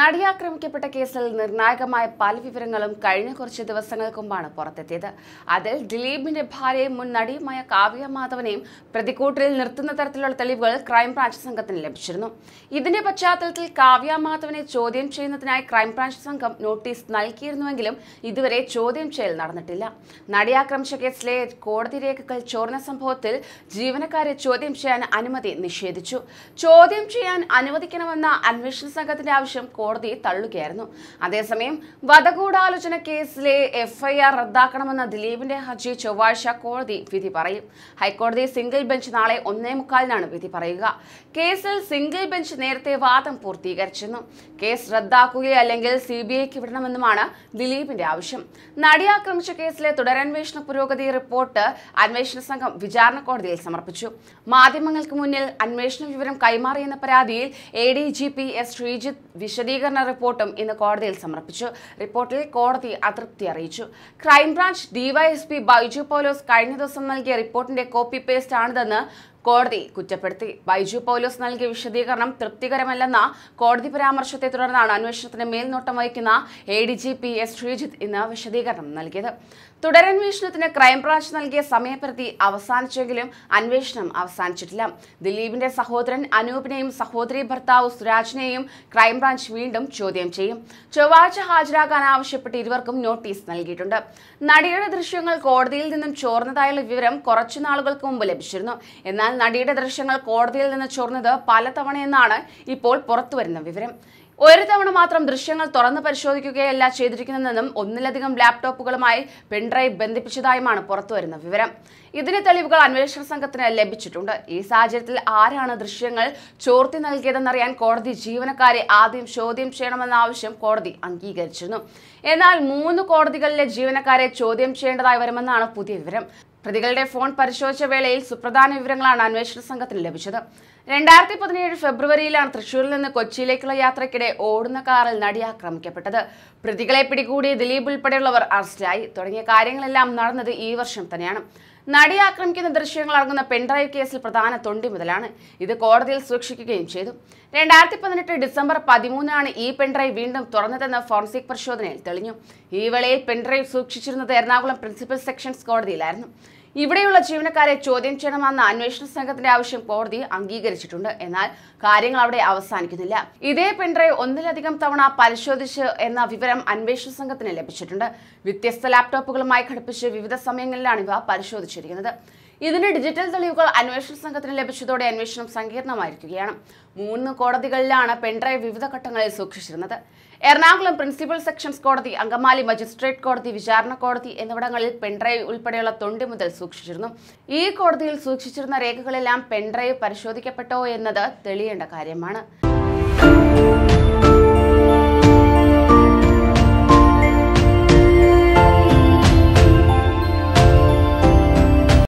നടി ആക്രമിക്കപ്പെട്ട കേസിൽ നിർണായകമായ പല വിവരങ്ങളും കഴിഞ്ഞ കുറച്ച് ദിവസങ്ങൾക്ക് മുമ്പാണ് പുറത്തെത്തിയത് അതിൽ ദിലീപിന്റെ ഭാര്യയും മുൻ നടിയുമായ കാവ്യ മാധവനെയും പ്രതിക്കൂട്ടിൽ നിർത്തുന്ന തരത്തിലുള്ള തെളിവുകൾ ക്രൈംബ്രാഞ്ച് സംഘത്തിന് ലഭിച്ചിരുന്നു ഇതിന്റെ പശ്ചാത്തലത്തിൽ കാവ്യ മാധവനെ ചോദ്യം ചെയ്യുന്നതിനായി ക്രൈംബ്രാഞ്ച് സംഘം നോട്ടീസ് നൽകിയിരുന്നുവെങ്കിലും ഇതുവരെ ചോദ്യം ചെയ്യൽ നടന്നിട്ടില്ല നടി ആക്രമിച്ച കേസിലെ കോടതി രേഖകൾ ചോർന്ന സംഭവത്തിൽ ജീവനക്കാരെ ചോദ്യം ചെയ്യാൻ അനുമതി നിഷേധിച്ചു ചോദ്യം ചെയ്യാൻ അനുവദിക്കണമെന്ന അന്വേഷണ സംഘത്തിന്റെ ആവശ്യം കോടതി തള്ളുകയായിരുന്നു അതേസമയം വധഗൂഢാലോചന കേസിലെ എഫ്ഐആർ റദ്ദാക്കണമെന്ന ദിലീപിന്റെ ഹർജി ചൊവ്വാഴ്ച കോടതി വിധി പറയും ഹൈക്കോടതി സിംഗിൾ ബെഞ്ച് നാളെ ഒന്നേ മുക്കാലിനാണ് വിധി പറയുക കേസിൽ സിംഗിൾ ബെഞ്ച് നേരത്തെ വാദം പൂർത്തീകരിച്ചിരുന്നു കേസ് റദ്ദാക്കുകയോ അല്ലെങ്കിൽ സി ബി ഐക്ക് വിടണമെന്നുമാണ് ദിലീപിന്റെ ആവശ്യം നടി ആക്രമിച്ച കേസിലെ തുടരന്വേഷണ പുരോഗതി റിപ്പോർട്ട് അന്വേഷണ സംഘം വിചാരണ കോടതിയിൽ സമർപ്പിച്ചു മാധ്യമങ്ങൾക്ക് മുന്നിൽ അന്വേഷണ വിവരം കൈമാറിയെന്ന പരാതിയിൽ എ ഡി ജി പി എസ് ശ്രീജിത്ത് വിശദീകരണ റിപ്പോർട്ടും ഇന്ന് കോടതിയിൽ സമർപ്പിച്ചു റിപ്പോർട്ടിൽ കോടതി അതൃപ്തി അറിയിച്ചു ക്രൈംബ്രാഞ്ച് ഡിവൈഎസ്പി ബൈജു പോലോസ് കഴിഞ്ഞ ദിവസം നൽകിയ റിപ്പോർട്ടിന്റെ കോപ്പി പേസ്റ്റ് ആണിതെന്ന് കോടതി കുറ്റപ്പെടുത്തി ബൈജു പൗലോസ് നൽകിയ വിശദീകരണം തൃപ്തികരമല്ലെന്ന കോടതി പരാമർശത്തെ തുടർന്നാണ് അന്വേഷണത്തിന് മേൽനോട്ടം വഹിക്കുന്ന എ ഡി ജി പി എസ് ശ്രീജിത്ത് ഇന്ന് വിശദീകരണം നൽകിയത് തുടരന്വേഷണത്തിന് ക്രൈംബ്രാഞ്ച് നൽകിയ സമയപരിധി അവസാനിച്ചെങ്കിലും അന്വേഷണം അവസാനിച്ചിട്ടില്ല ദിലീപിന്റെ സഹോദരൻ അനൂപിനെയും സഹോദരി ഭർത്താവ് സുരാജിനെയും ക്രൈംബ്രാഞ്ച് വീണ്ടും ചോദ്യം ചെയ്യും ചൊവ്വാഴ്ച ഹാജരാകാൻ ആവശ്യപ്പെട്ട് ഇരുവർക്കും നോട്ടീസ് നൽകിയിട്ടുണ്ട് നടിയുടെ ദൃശ്യങ്ങൾ കോടതിയിൽ നിന്നും ചോർന്നതായുള്ള വിവരം കുറച്ചു നാളുകൾക്ക് മുമ്പ് ലഭിച്ചിരുന്നു എന്നാൽ നടിയുടെ ദൃശ്യങ്ങൾ കോടതിയിൽ നിന്ന് ചോർന്നത് പലതവണയെന്നാണ് ഇപ്പോൾ പുറത്തുവരുന്ന വിവരം ഒരു തവണ മാത്രം ദൃശ്യങ്ങൾ തുറന്നു പരിശോധിക്കുകയല്ല ചെയ്തിരിക്കുന്നതെന്നും ഒന്നിലധികം ലാപ്ടോപ്പുകളുമായി പെൻഡ്രൈവ് ബന്ധിപ്പിച്ചതായുമാണ് പുറത്തുവരുന്ന വിവരം ഇതിന് തെളിവുകൾ അന്വേഷണ സംഘത്തിന് ലഭിച്ചിട്ടുണ്ട് ഈ സാഹചര്യത്തിൽ ആരാണ് ദൃശ്യങ്ങൾ ചോർത്തി നൽകിയതെന്നറിയാൻ കോടതി ജീവനക്കാരെ ആദ്യം ചോദ്യം ചെയ്യണമെന്ന ആവശ്യം കോടതി അംഗീകരിച്ചിരുന്നു എന്നാൽ മൂന്ന് കോടതികളിലെ ജീവനക്കാരെ ചോദ്യം ചെയ്യേണ്ടതായി വരുമെന്നാണ് പുതിയ വിവരം പ്രതികളുടെ ഫോൺ പരിശോധിച്ച വേളയിൽ സുപ്രധാന വിവരങ്ങളാണ് അന്വേഷണ സംഘത്തിന് ലഭിച്ചത് രണ്ടായിരത്തി പതിനേഴ് ഫെബ്രുവരിയിലാണ് തൃശൂരിൽ നിന്ന് കൊച്ചിയിലേക്കുള്ള യാത്രയ്ക്കിടെ ഓടുന്ന കാറിൽ നടി ആക്രമിക്കപ്പെട്ടത് പ്രതികളെ പിടികൂടി ദിലീപ് ഉൾപ്പെടെയുള്ളവർ അറസ്റ്റിലായി തുടങ്ങിയ കാര്യങ്ങളെല്ലാം നടന്നത് ഈ വർഷം തന്നെയാണ് നടി ആക്രമിക്കുന്ന ദൃശ്യങ്ങൾ അടങ്ങുന്ന പെൻഡ്രൈവ് കേസിൽ പ്രധാന തൊണ്ടി മുതലാണ് ഇത് കോടതിയിൽ സൂക്ഷിക്കുകയും ചെയ്തു രണ്ടായിരത്തി പതിനെട്ട് ഡിസംബർ പതിമൂന്നിനാണ് ഈ പെൻഡ്രൈവ് വീണ്ടും തുറന്നതെന്ന് ഫോറൻസിക് പരിശോധനയിൽ തെളിഞ്ഞു ഈ വേളയിൽ പെൻഡ്രൈവ് സൂക്ഷിച്ചിരുന്നത് എറണാകുളം പ്രിൻസിപ്പൽ സെക്ഷൻസ് കോടതിയിലായിരുന്നു ഇവിടെയുള്ള ജീവനക്കാരെ ചോദ്യം ചെയ്യണമെന്ന അന്വേഷണ സംഘത്തിന്റെ ആവശ്യം കോടതി അംഗീകരിച്ചിട്ടുണ്ട് എന്നാൽ കാര്യങ്ങൾ അവിടെ അവസാനിക്കുന്നില്ല ഇതേ പെൻഡ്രൈവ് ഒന്നിലധികം തവണ പരിശോധിച്ച് എന്ന വിവരം അന്വേഷണ സംഘത്തിന് ലഭിച്ചിട്ടുണ്ട് വ്യത്യസ്ത ലാപ്ടോപ്പുകളുമായി ഘടിപ്പിച്ച് വിവിധ സമയങ്ങളിലാണ് ഇവ പരിശോധിച്ചിരിക്കുന്നത് ഇതിന് ഡിജിറ്റൽ തെളിവുകൾ അന്വേഷണ സംഘത്തിന് ലഭിച്ചതോടെ അന്വേഷണം സങ്കീർണമായിരിക്കുകയാണ് മൂന്ന് കോടതികളിലാണ് പെൻഡ്രൈവ് വിവിധ ഘട്ടങ്ങളിൽ സൂക്ഷിച്ചിരുന്നത് എറണാകുളം പ്രിൻസിപ്പൽ സെക്ഷൻസ് കോടതി അങ്കമാലി മജിസ്ട്രേറ്റ് കോടതി വിചാരണ കോടതി എന്നിവിടങ്ങളിൽ പെൻഡ്രൈവ് ഉൾപ്പെടെയുള്ള തൊണ്ടി മുതൽ സൂക്ഷിച്ചിരുന്നു ഈ കോടതിയിൽ സൂക്ഷിച്ചിരുന്ന രേഖകളെല്ലാം പെൻഡ്രൈവ് പരിശോധിക്കപ്പെട്ടോ എന്നത് തെളിയേണ്ട കാര്യമാണ്